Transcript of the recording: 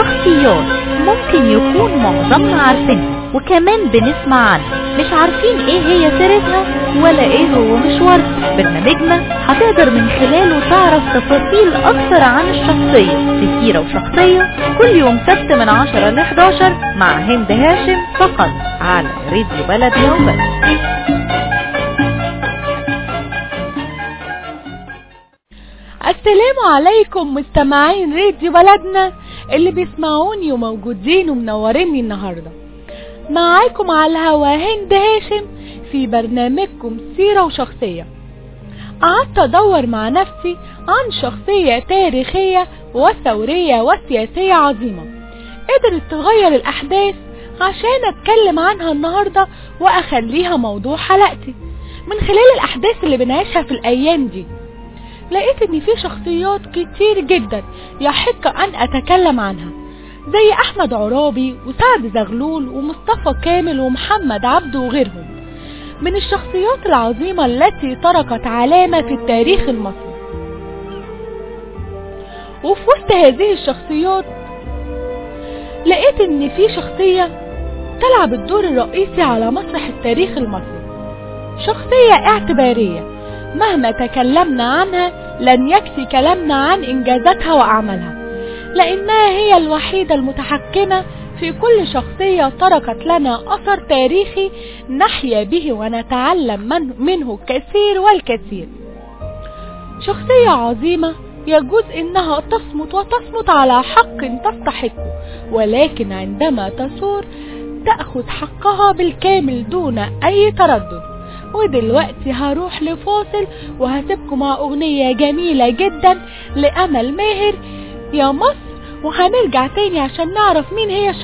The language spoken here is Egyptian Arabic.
شخصيات ممكن يكون معظمنا عارفينها وكمان بنسمع عنها مش عارفين ايه هي سيرتها ولا ايه هو مشوارها برنامجنا هتقدر من خلاله تعرف تفاصيل اكتر عن الشخصية في سيرة وشخصية كل يوم سبت من 10 ل 11 مع هند هاشم فقط على راديو بلدنا وبس السلام عليكم مستمعين راديو بلدنا اللي بيسمعوني وموجودين ومنوريني النهارده معاكم على الهوا هند هاشم في برنامجكم سيرة وشخصية قعدت ادور مع نفسي عن شخصية تاريخية وثورية وسياسية عظيمة قدرت تغير الاحداث عشان اتكلم عنها النهاردة واخليها موضوع حلقتي من خلال الاحداث اللي بنعيشها في الايام دي لقيت ان في شخصيات كتير جدا يحق ان اتكلم عنها زي احمد عرابي وسعد زغلول ومصطفى كامل ومحمد عبده وغيرهم من الشخصيات العظيمة التي تركت علامة في التاريخ المصري وفي وسط هذه الشخصيات لقيت ان في شخصية تلعب الدور الرئيسي على مسرح التاريخ المصري شخصية اعتبارية مهما تكلمنا عنها لن يكفي كلامنا عن إنجازاتها وأعمالها لأنها هي الوحيدة المتحكمة في كل شخصية تركت لنا أثر تاريخي نحيا به ونتعلم من منه الكثير والكثير شخصية عظيمة يجوز إنها تصمت وتصمت على حق تستحقه ولكن عندما تثور تأخذ حقها بالكامل دون أي تردد ودلوقتي هروح لفاصل وهسيبكم مع أغنية جميلة جدا لأمل ماهر يا مصر وهنرجع تاني عشان نعرف مين هي